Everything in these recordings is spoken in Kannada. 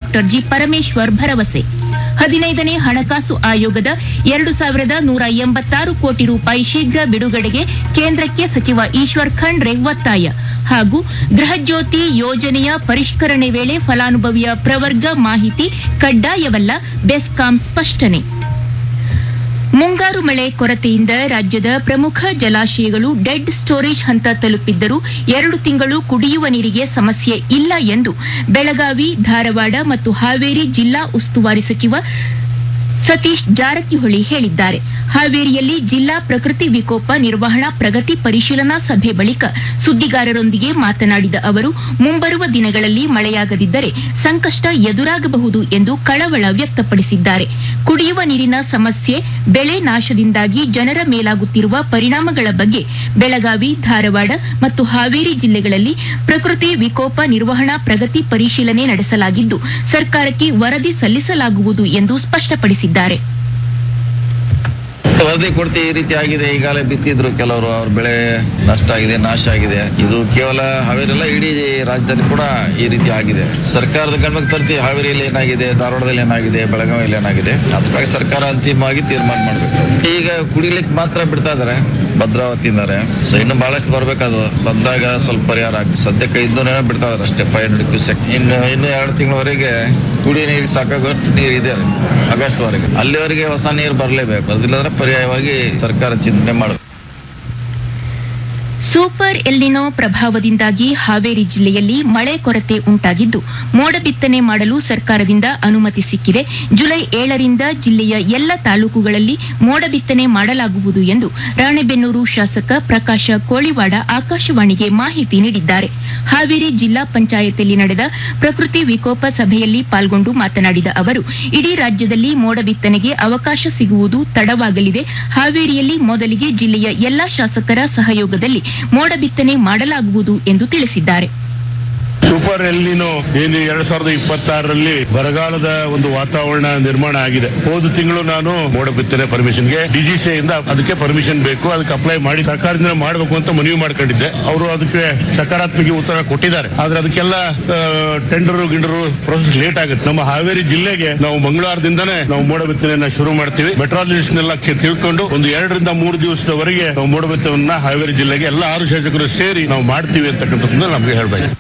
ಡಾಕ್ಟರ್ ಜಿ ಪರಮೇಶ್ವರ್ ಭರವಸೆ ಹದಿನೈದನೇ ಹಣಕಾಸು ಆಯೋಗದ ಎರಡು ಸಾವಿರದ ನೂರ ಎಂಬತ್ತಾರು ಕೋಟಿ ರೂಪಾಯಿ ಶೀಘ್ರ ಬಿಡುಗಡೆಗೆ ಕೇಂದ್ರಕ್ಕೆ ಸಚಿವ ಈಶ್ವರ್ ಖಂಡ್ರೆ ಒತ್ತಾಯ ಹಾಗೂ ಗೃಹಜ್ಯೋತಿ ಯೋಜನೆಯ ಪರಿಷ್ಕರಣೆ ವೇಳೆ ಫಲಾನುಭವಿಯ ಪ್ರವರ್ಗ ಮಾಹಿತಿ ಕಡ್ಡಾಯವಲ್ಲ ಬೆಸ್ಕಾಂ ಸ್ಪಷ್ಟನೆ ಮುಂಗಾರು ಮಳೆ ಕೊರತೆಯಿಂದ ರಾಜ್ಯದ ಪ್ರಮುಖ ಜಲಾಶಯಗಳು ಡೆಡ್ ಸ್ಟೋರೇಜ್ ಹಂತ ತಲುಪಿದ್ದರೂ ಎರಡು ತಿಂಗಳು ಕುಡಿಯುವ ನೀರಿಗೆ ಸಮಸ್ಯೆ ಇಲ್ಲ ಎಂದು ಬೆಳಗಾವಿ ಧಾರವಾಡ ಮತ್ತು ಹಾವೇರಿ ಜಿಲ್ಲಾ ಉಸ್ತುವಾರಿ ಸಚಿವ ಸತೀಶ್ ಜಾರಕಿಹೊಳಿ ಹೇಳಿದ್ದಾರೆ ಹಾವೇರಿಯಲ್ಲಿ ಜಿಲ್ಲಾ ಪ್ರಕೃತಿ ವಿಕೋಪ ನಿರ್ವಹಣಾ ಪ್ರಗತಿ ಪರಿಶೀಲನಾ ಸಭೆ ಬಳಿಕ ಸುದ್ದಿಗಾರರೊಂದಿಗೆ ಮಾತನಾಡಿದ ಅವರು ಮುಂಬರುವ ದಿನಗಳಲ್ಲಿ ಮಳೆಯಾಗದಿದ್ದರೆ ಸಂಕಷ್ಟ ಎದುರಾಗಬಹುದು ಎಂದು ಕಳವಳ ವ್ಯಕ್ತಪಡಿಸಿದ್ದಾರೆ ಕುಡಿಯುವ ನೀರಿನ ಸಮಸ್ಯೆ ಬೆಳೆ ನಾಶದಿಂದಾಗಿ ಜನರ ಮೇಲಾಗುತ್ತಿರುವ ಪರಿಣಾಮಗಳ ಬಗ್ಗೆ ಬೆಳಗಾವಿ ಧಾರವಾಡ ಮತ್ತು ಹಾವೇರಿ ಜಿಲ್ಲೆಗಳಲ್ಲಿ ಪ್ರಕೃತಿ ವಿಕೋಪ ನಿರ್ವಹಣಾ ಪ್ರಗತಿ ಪರಿಶೀಲನೆ ನಡೆಸಲಾಗಿದ್ದು ಸರ್ಕಾರಕ್ಕೆ ವರದಿ ಸಲ್ಲಿಸಲಾಗುವುದು ಎಂದು ಸ್ಪಷ್ಟಪಡಿಸಿದ್ದಾರೆ ವರದಿ ಕೊಡ್ತಿ ಈ ರೀತಿ ಆಗಿದೆ ಈಗಾಗಲೇ ಬಿತ್ತಿದ್ರು ಕೆಲವರು ಅವ್ರ ಬೆಳೆ ನಷ್ಟ ಆಗಿದೆ ನಾಶ ಆಗಿದೆ ಇದು ಕೇವಲ ಹಾವೇರಿಲ್ಲ ಇಡೀ ರಾಜ್ಯದಲ್ಲಿ ಕೂಡ ಈ ರೀತಿ ಆಗಿದೆ ಸರ್ಕಾರದ ಗಮನಕ್ಕೆ ತರ್ತಿ ಹಾವೇರಿಯಲ್ಲಿ ಏನಾಗಿದೆ ಧಾರವಾಡದಲ್ಲಿ ಏನಾಗಿದೆ ಬೆಳಗಾವಿಯಲ್ಲಿ ಏನಾಗಿದೆ ಅದ್ರ ಬಗ್ಗೆ ಸರ್ಕಾರ ಅಂತಿಮವಾಗಿ ತೀರ್ಮಾನ ಮಾಡಬೇಕು ಈಗ ಕುಡಿಲಿಕ್ಕೆ ಮಾತ್ರ ಬಿಡ್ತಾ ಇದಾರೆ ಭದ್ರಾವತಿಯಿಂದಾರೆ ಸೊ ಇನ್ನು ಬಹಳಷ್ಟು ಬರ್ಬೇಕದು ಬಂದಾಗ ಸ್ವಲ್ಪ ಪರಿಹಾರ ಆಗ್ತದೆ ಸದ್ಯಕ್ಕೆ ಇನ್ನೂರ ಬಿಡ್ತಾ ಇದಾರೆ ಅಷ್ಟೇ ಫೈವ್ ಹಂಡ್ರೆಡ್ ಕ್ಯೂಸೆಕ್ ಇನ್ನು ಇನ್ನು ಎರಡು ತಿಂಗಳವರೆಗೆ ಕುಡಿಯೋ ನೀರು ಸಾಕಾಗೋಷ್ಟು ನೀರು ಇದೆ ಆಗಸ್ಟ್ ವರೆಗೆ ಅಲ್ಲಿವರೆಗೆ ಹೊಸ ನೀರು ಬರಲೇಬೇಕು ಅದಿಲ್ಲದ್ರೆ ಪರ್ಯಾಯವಾಗಿ ಸರ್ಕಾರ ಚಿಂತನೆ ಮಾಡಬೇಕು ಸೂಪರ್ ಎಲ್ನಿನೋ ಪ್ರಭಾವದಿಂದಾಗಿ ಹಾವೇರಿ ಜಿಲ್ಲೆಯಲ್ಲಿ ಮಳೆ ಕೊರತೆ ಉಂಟಾಗಿದ್ದು ಮೋಡ ಬಿತ್ತನೆ ಮಾಡಲು ಸರ್ಕಾರದಿಂದ ಅನುಮತಿ ಸಿಕ್ಕಿದೆ ಜುಲೈ ಏಳರಿಂದ ಜಿಲ್ಲೆಯ ಎಲ್ಲ ತಾಲೂಕುಗಳಲ್ಲಿ ಮೋಡ ಬಿತ್ತನೆ ಮಾಡಲಾಗುವುದು ಎಂದು ರಾಣೆಬೆನ್ನೂರು ಶಾಸಕ ಪ್ರಕಾಶ ಕೋಳಿವಾಡ ಆಕಾಶವಾಣಿಗೆ ಮಾಹಿತಿ ನೀಡಿದ್ದಾರೆ ಹಾವೇರಿ ಜಿಲ್ಲಾ ಪಂಚಾಯತಿಯಲ್ಲಿ ನಡೆದ ಪ್ರಕೃತಿ ವಿಕೋಪ ಸಭೆಯಲ್ಲಿ ಪಾಲ್ಗೊಂಡು ಮಾತನಾಡಿದ ಅವರು ಇಡೀ ರಾಜ್ಯದಲ್ಲಿ ಮೋಡ ಬಿತ್ತನೆಗೆ ಅವಕಾಶ ಸಿಗುವುದು ತಡವಾಗಲಿದೆ ಹಾವೇರಿಯಲ್ಲಿ ಮೊದಲಿಗೆ ಜಿಲ್ಲೆಯ ಎಲ್ಲಾ ಶಾಸಕರ ಸಹಯೋಗದಲ್ಲಿ ಮೋಡ ಬಿತ್ತನೆ ಮಾಡಲಾಗುವುದು ಎಂದು ತಿಳಿಸಿದ್ದಾರೆ ಸೂಪರ್ ಎಲ್ಲಿನೋ ಏನು ಎರಡ್ ಸಾವಿರದ ಇಪ್ಪತ್ತಾರರಲ್ಲಿ ಬರಗಾಲದ ಒಂದು ವಾತಾವರಣ ನಿರ್ಮಾಣ ಆಗಿದೆ ಹೋದ ತಿಂಗಳು ನಾನು ಮೋಡ ಬಿತ್ತನೆ ಪರ್ಮಿಷನ್ಗೆ ಡಿಜಿಸಿಐ ಇಂದ ಅದಕ್ಕೆ ಪರ್ಮಿಷನ್ ಬೇಕು ಅದಕ್ಕೆ ಅಪ್ಲೈ ಮಾಡಿ ಸರ್ಕಾರದಿಂದ ಮಾಡಬೇಕು ಅಂತ ಮನವಿ ಮಾಡ್ಕೊಂಡಿದ್ದೆ ಅವರು ಅದಕ್ಕೆ ಸಕಾರಾತ್ಮಕ ಉತ್ತರ ಕೊಟ್ಟಿದ್ದಾರೆ ಆದ್ರೆ ಅದಕ್ಕೆಲ್ಲ ಟೆಂಡರ್ ಗಿಂಡರು ಪ್ರೊಸೆಸ್ ಲೇಟ್ ಆಗುತ್ತೆ ನಮ್ಮ ಹಾವೇರಿ ಜಿಲ್ಲೆಗೆ ನಾವು ಮಂಗಳವಾರದಿಂದನೇ ನಾವು ಮೋಡ ಬಿತ್ತನೆಯನ್ನ ಶುರು ಮಾಡ್ತೀವಿ ಮೆಟ್ರಾಲಜಿಸ್ಟ್ನೆಲ್ಲ ತಿಳ್ಕೊಂಡು ಒಂದು ಎರಡರಿಂದ ಮೂರು ದಿವಸದವರೆಗೆ ನಾವು ಮೋಡ ಬಿತ್ತನೆಯನ್ನ ಹಾವೇರಿ ಜಿಲ್ಲೆಗೆ ಎಲ್ಲ ಆರು ಶಾಸಕರು ಸೇರಿ ನಾವು ಮಾಡ್ತೀವಿ ಅಂತಕ್ಕಂಥದ್ದನ್ನ ನಮಗೆ ಹೇಳ್ಬೇಕು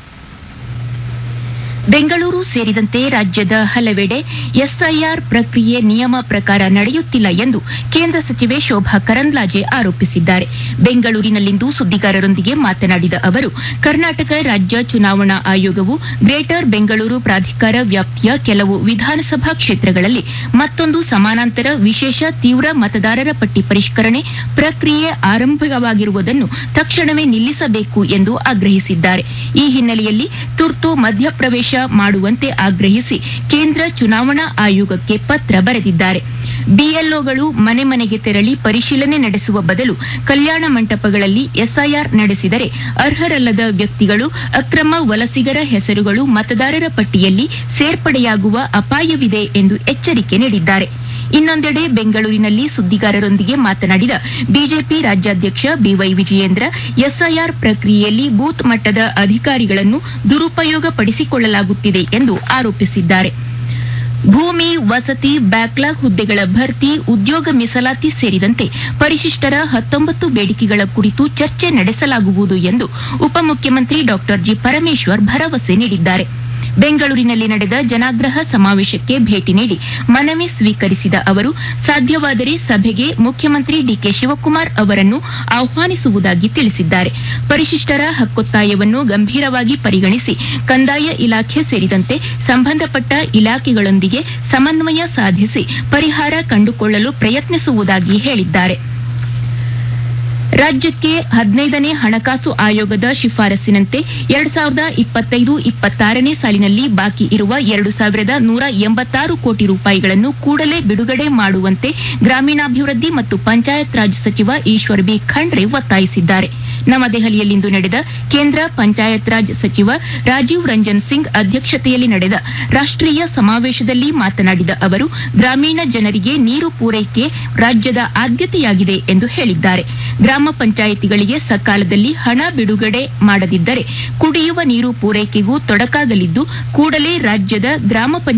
ಬೆಂಗಳೂರು ಸೇರಿದಂತೆ ರಾಜ್ಯದ ಹಲವೆಡೆ ಎಸ್ಐಆರ್ ಪ್ರಕ್ರಿಯೆ ನಿಯಮ ಪ್ರಕಾರ ನಡೆಯುತ್ತಿಲ್ಲ ಎಂದು ಕೇಂದ್ರ ಸಚಿವೆ ಶೋಭಾ ಕರಂದ್ಲಾಜೆ ಆರೋಪಿಸಿದ್ದಾರೆ ಬೆಂಗಳೂರಿನಲ್ಲಿಂದು ಸುದ್ದಿಗಾರರೊಂದಿಗೆ ಮಾತನಾಡಿದ ಅವರು ಕರ್ನಾಟಕ ರಾಜ್ಯ ಚುನಾವಣಾ ಆಯೋಗವು ಗ್ರೇಟರ್ ಬೆಂಗಳೂರು ಪ್ರಾಧಿಕಾರ ವ್ಯಾಪ್ತಿಯ ಕೆಲವು ವಿಧಾನಸಭಾ ಕ್ಷೇತ್ರಗಳಲ್ಲಿ ಮತ್ತೊಂದು ಸಮಾನಾಂತರ ವಿಶೇಷ ತೀವ್ರ ಮತದಾರರ ಪಟ್ಟಿ ಪರಿಷ್ಕರಣೆ ಪ್ರಕ್ರಿಯೆ ಆರಂಭವಾಗಿರುವುದನ್ನು ತಕ್ಷಣವೇ ನಿಲ್ಲಿಸಬೇಕು ಎಂದು ಆಗ್ರಹಿಸಿದ್ದಾರೆ ಈ ಹಿನ್ನೆಲೆಯಲ್ಲಿ ತುರ್ತು ಮಧ್ಯಪ್ರವೇಶ ಮಾಡುವಂತೆ ಆಗ್ರಹಿಸಿ ಕೇಂದ್ರ ಚುನಾವಣಾ ಆಯೋಗಕ್ಕೆ ಪತ್ರ ಬರೆದಿದ್ದಾರೆ ಬಿಎಲ್ಒಗಳು ಮನೆ ಮನೆಗೆ ತೆರಳಿ ಪರಿಶೀಲನೆ ನಡೆಸುವ ಬದಲು ಕಲ್ಯಾಣ ಮಂಟಪಗಳಲ್ಲಿ ಎಸ್ಐಆರ್ ನಡೆಸಿದರೆ ಅರ್ಹರಲ್ಲದ ವ್ಯಕ್ತಿಗಳು ಅಕ್ರಮ ವಲಸಿಗರ ಹೆಸರುಗಳು ಮತದಾರರ ಪಟ್ಟಿಯಲ್ಲಿ ಸೇರ್ಪಡೆಯಾಗುವ ಅಪಾಯವಿದೆ ಎಂದು ಎಚ್ಚರಿಕೆ ನೀಡಿದ್ದಾರೆ ಇನ್ನೊಂದೆಡೆ ಬೆಂಗಳೂರಿನಲ್ಲಿ ಸುದ್ದಿಗಾರರೊಂದಿಗೆ ಮಾತನಾಡಿದ ಬಿಜೆಪಿ ರಾಜ್ಯಾಧ್ಯಕ್ಷ ಬಿವೈ ವಿಜಯೇಂದ್ರ ಎಸ್ಐಆರ್ ಪ್ರಕ್ರಿಯೆಯಲ್ಲಿ ಬೂತ್ ಮಟ್ಟದ ಅಧಿಕಾರಿಗಳನ್ನು ದುರುಪಯೋಗಪಡಿಸಿಕೊಳ್ಳಲಾಗುತ್ತಿದೆ ಎಂದು ಆರೋಪಿಸಿದ್ದಾರೆ ಭೂಮಿ ವಸತಿ ಬ್ಯಾಕ್ಲಾಗ್ ಹುದ್ದೆಗಳ ಭರ್ತಿ ಉದ್ಯೋಗ ಮೀಸಲಾತಿ ಸೇರಿದಂತೆ ಪರಿಶಿಷ್ಟರ ಹತ್ತೊಂಬತ್ತು ಬೇಡಿಕೆಗಳ ಕುರಿತು ಚರ್ಚೆ ನಡೆಸಲಾಗುವುದು ಎಂದು ಉಪಮುಖ್ಯಮಂತ್ರಿ ಡಾ ಜಿ ಪರಮೇಶ್ವರ್ ಭರವಸೆ ನೀಡಿದ್ದಾರೆ ಬೆಂಗಳೂರಿನಲ್ಲಿ ನಡೆದ ಜನಾಗ್ರಹ ಸಮಾವೇಶಕ್ಕೆ ಭೇಟಿ ನೀಡಿ ಮನವಿ ಸ್ವೀಕರಿಸಿದ ಅವರು ಸಾಧ್ಯವಾದರೆ ಸಭೆಗೆ ಮುಖ್ಯಮಂತ್ರಿ ಡಿಕೆ ಶಿವಕುಮಾರ್ ಅವರನ್ನು ಆಹ್ವಾನಿಸುವುದಾಗಿ ತಿಳಿಸಿದ್ದಾರೆ ಪರಿಶಿಷ್ಟರ ಹಕ್ಕೊತ್ತಾಯವನ್ನು ಗಂಭೀರವಾಗಿ ಪರಿಗಣಿಸಿ ಕಂದಾಯ ಇಲಾಖೆ ಸೇರಿದಂತೆ ಸಂಬಂಧಪಟ್ಟ ಇಲಾಖೆಗಳೊಂದಿಗೆ ಸಮನ್ವಯ ಸಾಧಿಸಿ ಪರಿಹಾರ ಕಂಡುಕೊಳ್ಳಲು ಪ್ರಯತ್ನಿಸುವುದಾಗಿ ಹೇಳಿದ್ದಾರೆ ರಾಜ್ಯಕ್ಕೆ ಹದಿನೈದನೇ ಹಣಕಾಸು ಆಯೋಗದ ಶಿಫಾರಸ್ಸಿನಂತೆ ಎರಡ್ ಸಾವಿರದ ಇಪ್ಪತ್ತೈದು ಇಪ್ಪತ್ತಾರನೇ ಸಾಲಿನಲ್ಲಿ ಬಾಕಿ ಇರುವ ಎರಡು ಸಾವಿರದ ನೂರ ಎಂಬತ್ತಾರು ಕೋಟಿ ರೂಪಾಯಿಗಳನ್ನು ಕೂಡಲೇ ಬಿಡುಗಡೆ ಮಾಡುವಂತೆ ಗ್ರಾಮೀಣಾಭಿವೃದ್ಧಿ ಮತ್ತು ಪಂಚಾಯತ್ ರಾಜ್ ಸಚಿವ ಈಶ್ವರ್ ಬಿ ಖಂಡ್ರೆ ಒತ್ತಾಯಿಸಿದ್ದಾರೆ ನವದೆಹಲಿಯಲ್ಲಿಂದು ನಡೆದ ಕೇಂದ್ರ ಪಂಚಾಯತ್ ರಾಜ್ ಸಚಿವ ರಾಜೀವ್ ರಂಜನ್ ಸಿಂಗ್ ಅಧ್ಯಕ್ಷತೆಯಲ್ಲಿ ನಡೆದ ರಾಷ್ಟ್ರೀಯ ಸಮಾವೇಶದಲ್ಲಿ ಮಾತನಾಡಿದ ಅವರು ಗ್ರಾಮೀಣ ಜನರಿಗೆ ನೀರು ಪೂರೈಕೆ ರಾಜ್ಯದ ಆದ್ಯತೆಯಾಗಿದೆ ಎಂದು ಹೇಳಿದ್ದಾರೆ ಗ್ರಾಮ ಪಂಚಾಯಿತಿಗಳಿಗೆ ಸಕಾಲದಲ್ಲಿ ಹಣ ಬಿಡುಗಡೆ ಮಾಡದಿದ್ದರೆ ಕುಡಿಯುವ ನೀರು ಪೂರೈಕೆಗೂ ತೊಡಕಾಗಲಿದ್ದು ಕೂಡಲೇ ರಾಜ್ಯದ ಗ್ರಾಮ